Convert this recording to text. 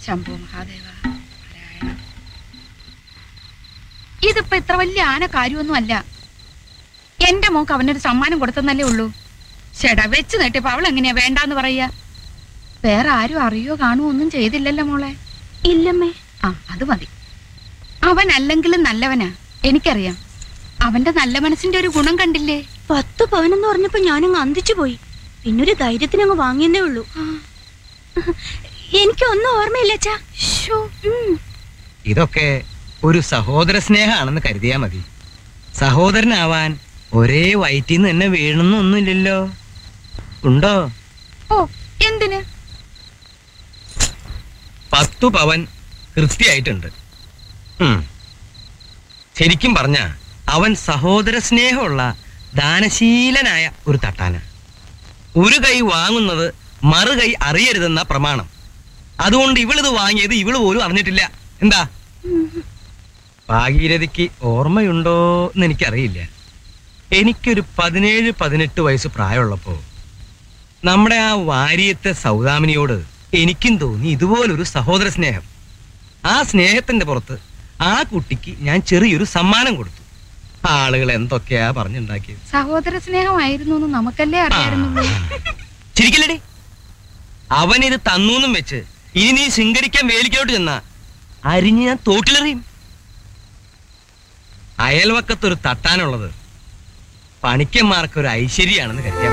ശംഭു മഹാദേവ നാരായണ ഇതിപ്പോ ഇത്ര വലിയ ആന കാര്യമൊന്നും അല്ല എന്റെ മോക്ക് അവനൊരു സമ്മാനം കൊടുത്തെന്നല്ലേ ഉള്ളൂ ചേടാ വെച്ച് നീട്ടിയപ്പോ അവൾ എങ്ങനെയാ വേണ്ടാന്ന് പറയാ വേറെ ആരും അറിയോ കാണുവോ ഒന്നും ചെയ്തില്ലല്ലോ മോളെ ഇല്ലമ്മേ ആ അത് മതി അവൻ അല്ലെങ്കിലും നല്ലവനാ എനിക്കറിയാം അവന്റെ നല്ല മനസ്സിന്റെ ഒരു ഗുണം കണ്ടില്ലേ പത്ത് പവനെന്ന് പറഞ്ഞപ്പോ ഞാനങ്ങ് അന്തിച്ചു പോയി പിന്നൊരു ധൈര്യത്തിന് അങ്ങ് വാങ്ങിയെന്നേ ഉള്ളൂ എനിക്കൊന്നും ഓർമ്മയില്ല അച്ഛാ ശ്ശോ, ഉം. ഇതൊക്കെ ഒരു സഹോദര സ്നേഹമാണെന്ന് കരുതിയാ മതി സഹോദരനാവാൻ ഒരേ വയറ്റിന്ന് തന്നെ വീഴണമെന്നൊന്നുമില്ലല്ലോ ഉണ്ടോ ഓ എന്തിന് പത്തു പവൻ കൃത്യായിട്ടുണ്ട് ഉം. ശരിക്കും പറഞ്ഞ അവൻ സഹോദര സ്നേഹമുള്ള ദാനശീലനായ ഒരു തട്ടാന ഒരു കൈ വാങ്ങുന്നത് മറു കൈ അറിയരുതെന്ന പ്രമാണം അതുകൊണ്ട് ഇവളിത് വാങ്ങിയത് ഇവള് പോലും അറിഞ്ഞിട്ടില്ല എന്താ ഭാഗീരഥിക്ക് ഓർമ്മയുണ്ടോ എന്ന് എനിക്കറിയില്ല എനിക്കൊരു പതിനേഴ് പതിനെട്ട് വയസ്സ് പ്രായമുള്ളപ്പോ നമ്മുടെ ആ വാര്യത്തെ സൗദാമിനിയോട് എനിക്കും തോന്നി ഇതുപോലൊരു സഹോദര സ്നേഹം ആ സ്നേഹത്തിന്റെ പുറത്ത് ആ കുട്ടിക്ക് ഞാൻ ചെറിയൊരു സമ്മാനം കൊടുത്തു ആളുകൾ എന്തൊക്കെയാ പറഞ്ഞുണ്ടാക്കിയത് സഹോദര സ്നേഹമായിരുന്നു എന്ന് നമുക്കല്ലേ അറിയാറുന്നുള്ളൂ ചിരിക്കില്ലടി അവനിത് തന്നൂന്നും വെച്ച് ഇനി നീ ശൃംഗരിക്കാൻ വേലിക്കോട്ട് ചെന്നാ അരിഞ്ഞ് ഞാൻ തോട്ടിലെറിയും അയൽവക്കത്തൊരു തട്ടാനുള്ളത് പണിക്കന്മാർക്ക് ഒരു ഐശ്വര്യാണെന്ന് കരുതിയാ